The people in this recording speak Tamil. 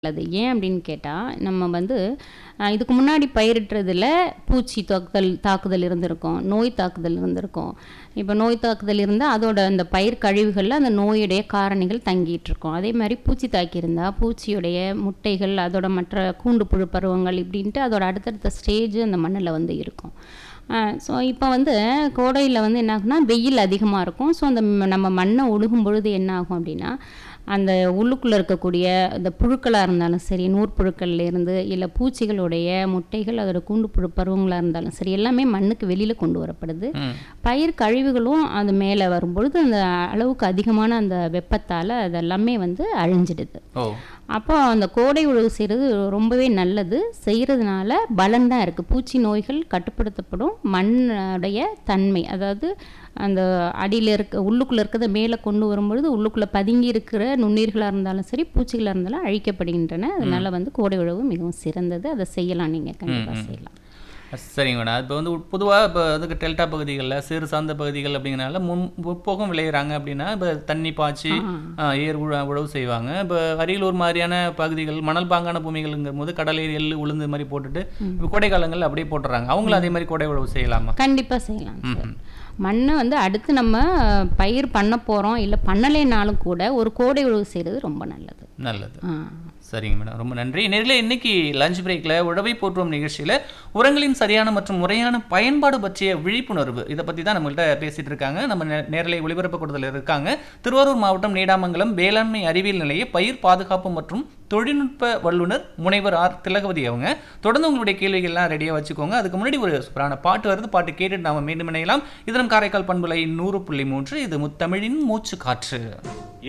நல்லது ஏன் அப்படின்னு கேட்டால் நம்ம வந்து அஹ், இதுக்கு முன்னாடி பயிரிட்டுறதுல பூச்சி தாக்குதல் தாக்குதல் இருந்திருக்கும் நோய் தாக்குதல் இருந்திருக்கும் இப்போ நோய் தாக்குதல் இருந்தால் அதோட அந்த பயிர் கழிவுகளில் அந்த நோயுடைய காரணிகள் தங்கிட்டு இருக்கும் அதே மாதிரி பூச்சி தாக்கியிருந்தா பூச்சியுடைய முட்டைகள் அதோட மற்ற கூண்டு புழு பருவங்கள் இப்படின்ட்டு அதோட அடுத்தடுத்த ஸ்டேஜ் அந்த மண்ணில் வந்து இருக்கும் ஸோ இப்போ வந்து கோடையில் வந்து என்ன ஆகும்னா வெயில் அதிகமாக இருக்கும் ஸோ அந்த ம- நம்ம மண்ணை ஒழுகும் பொழுது என்ன ஆகும் அப்படின்னா அந்த உள்ளுக்குள்ளே இருக்கக்கூடிய இந்த புழுக்களாக இருந்தாலும் சரி நூற்புழுக்கள்ல இருந்து இல்லை பூச்சிகளுடைய முட்டைகள் அதோட கூண்டு புழு பருவங்களாக இருந்தாலும் சரி எல்லாமே மண்ணுக்கு வெளியில் கொண்டு வரப்படுது ம் பயிர் கழிவுகளும் அது மேலே வரும்பொழுது அந்த அளவுக்கு அதிகமான அந்த வெப்பத்தால் அதெல்லாமே வந்து அழிஞ்சிடுது ஓ அப்போ அந்த கோடை உழவு செய்கிறது ரொம்பவே நல்லது செய்கிறதுனால பலன் தான் இருக்குது பூச்சி நோய்கள் கட்டுப்படுத்தப்படும் மண்ணுடைய தன்மை அதாவது அந்த அடியில் இருக்க உள்ளுக்குள்ளே இருக்கிறத மேலே கொண்டு வரும்பொழுது உள்ளுக்குள்ளே பதுங்கி இருக்கிற நுண்ணீர்களாக இருந்தாலும் சரி பூச்சிகளாக இருந்தாலும் அழிக்கப்படுகின்றன அதனால வந்து கோடை உழவு மிகவும் சிறந்தது அதை செய்யலாம் நீங்கள் கண்டிப்பாக செய்யலாம் சரிங்க மேடம் இப்போ வந்து பொதுவாக இப்போ அதுக்கு டெல்டா பகுதிகளில் சேறு சார்ந்த பகுதிகள் அப்படிங்கிறனால முன் முற்போகம் விளையிறாங்க அப்படின்னா இப்போ தண்ணி பாய்ச்சி ஆ, ஏர் உழ உழவு செய்வாங்க இப்போ அரியலூர் மாதிரியான பகுதிகள் மணல் பாங்கான பூமிகள்ங்கும் போது கடலை எள்ளு உளுந்து மாதிரி போட்டுட்டு இப்போ கோடை காலங்களில் அப்படியே போட்டுறாங்க அவங்களும் அதே மாதிரி கோடை உழவு செய்யலாமா கண்டிப்பாக செய்யலாம் சார் மண்ணை வந்து அடுத்து நம்ம பயிர் பண்ண போகிறோம் இல்லை பண்ணலைனாலும் கூட ஒரு கோடை உழவு செய்கிறது ரொம்ப நல்லது நல்லது ஆ சரிங்க மேடம் ரொம்ப நன்றி நேரில் இன்னைக்கு லஞ்ச் பிரேக்கில் உழவை போற்றுவோம் நிகழ்ச்சியில் உரங்களின் சரியான மற்றும் முறையான பயன்பாடு பற்றிய விழிப்புணர்வு இதை பற்றி தான் நம்மள்ட்ட பேசிட்டு இருக்காங்க நம்ம நே- நேரலை ஒளிபரப்பு கூடத்தில் இருக்காங்க திருவாரூர் மாவட்டம் நீடாமங்கலம் வேளாண்மை அறிவியல் நிலைய பயிர் பாதுகாப்பு மற்றும் தொழில்நுட்ப வல்லுநர் முனைவர் ஆர் திலகவதி அவங்க தொடர்ந்து உங்களுடைய கேள்விகள்லாம் ரெடியாக வச்சுக்கோங்க அதுக்கு முன்னாடி ஒரு சூப்பரான பாட்டு வருது பாட்டு கேட்டுட்டு நாம மீண்டும் இணையலாம் இதனம் காரைக்கால் பண்புலை நூறு புள்ளி மூன்று இது முத்தமிழின் மூச்சு காற்று